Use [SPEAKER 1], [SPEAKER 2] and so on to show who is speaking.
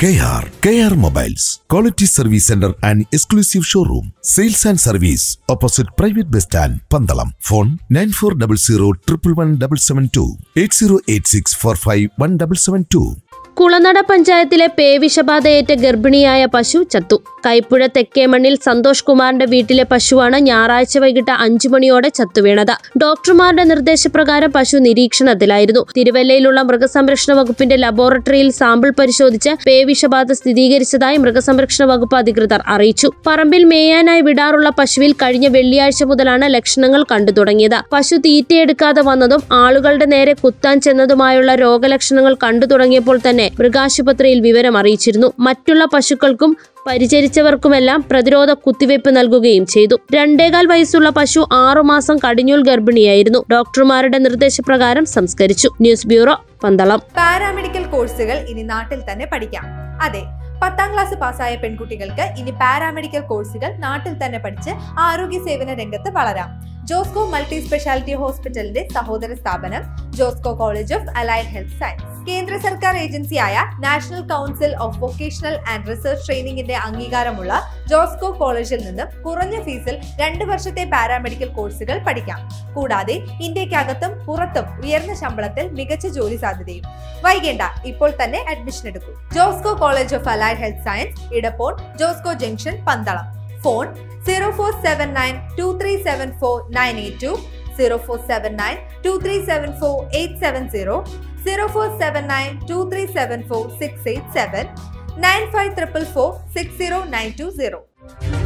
[SPEAKER 1] KR, KR Mobiles, Quality Service Center and Exclusive Showroom, Sales and Service, opposite Private Bus Stand, Pandalam. Phone 9400 8086 45
[SPEAKER 2] Kulanada പഞ്ചായത്തിലെ പേവിഷബാധയേറ്റ ഗർഭിണിയായ പശു ചത്തു കൈപ്പുഴ തെക്കേമണ്ണിൽ സന്തോഷ് കുമാറിന്റെ വീട്ടിലെ പശുവാണ് ഞായറാഴ്ച വൈകിട്ട് അഞ്ചു മണിയോടെ ചത്തുവീണത് ഡോക്ടർമാരുടെ നിർദ്ദേശപ്രകാരം പശു നിരീക്ഷണത്തിലായിരുന്നു തിരുവല്ലയിലുള്ള മൃഗസംരക്ഷണ വകുപ്പിന്റെ ലബോറട്ടറിയിൽ സാമ്പിൾ പരിശോധിച്ച് പേവിഷബാധ സ്ഥിരീകരിച്ചതായി മൃഗസംരക്ഷണ വകുപ്പ് അധികൃതർ അറിയിച്ചു പറമ്പിൽ മേയാനായി വിടാറുള്ള പശുവിൽ കഴിഞ്ഞ വെള്ളിയാഴ്ച മുതലാണ് ലക്ഷണങ്ങൾ കണ്ടു തുടങ്ങിയത് പശു തീറ്റയെടുക്കാതെ വന്നതും ആളുകളുടെ നേരെ കുത്താൻ ചെന്നതുമായുള്ള രോഗലക്ഷണങ്ങൾ കണ്ടു തുടങ്ങിയപ്പോൾ തന്നെ മൃഗാശുപത്രിയിൽ വിവരം അറിയിച്ചിരുന്നു മറ്റുള്ള പശുക്കൾക്കും പരിചരിച്ചവർക്കുമെല്ലാം പ്രതിരോധ കുത്തിവയ്പ് നൽകുകയും ചെയ്തു രണ്ടേകാൽ വയസ്സുള്ള പശു ആറുമാസം കടിഞ്ഞൂൽ ഗർഭിണിയായിരുന്നു ഡോക്ടർമാരുടെ നിർദ്ദേശപ്രകാരം സംസ്കരിച്ചു ന്യൂസ് ബ്യൂറോ പന്തളം
[SPEAKER 3] പാരാമെഡിക്കൽ കോഴ്സുകൾ ഇനി നാട്ടിൽ തന്നെ പഠിക്കാം അതെ പത്താം ക്ലാസ് പാസ്സായ പെൺകുട്ടികൾക്ക് ഇനി പാരാമെഡിക്കൽ കോഴ്സുകൾ നാട്ടിൽ തന്നെ പഠിച്ച് ആരോഗ്യ സേവന രംഗത്ത് വളരാം ജോസ്കോ മൾട്ടി സ്പെഷ്യാലിറ്റി ഹോസ്പിറ്റലിന്റെ സഹോദര സ്ഥാപനം Josco college of allied health science കേന്ദ്ര സർക്കാർ ഏജൻസിയായ national council of vocational and research ട്രെയിനിങ്ങിന്റെ അംഗീകാരമുള്ള ജോസ്കോ കോളേജിൽ നിന്നും കുറഞ്ഞ ഫീസിൽ രണ്ട് വർഷത്തെ പാരാമെഡിക്കൽ കോഴ്സുകൾ പഠിക്കാം കൂടാതെ ഇന്ത്യക്കകത്തും പുറത്തും ഉയർന്ന ശമ്പളത്തിൽ മികച്ച ജോലി സാധ്യതയും വൈകേണ്ട ഇപ്പോൾ തന്നെ അഡ്മിഷൻ എടുക്കൂ Josco college of allied health science ഇടപ്പോൾ Josco junction Pandalam phone zero four seven nine two three seven four nine eight two zero four seven nine two three seven four eight seven zero zero four seven nine two three seven four six eight seven nine five triple four six zero nine two zero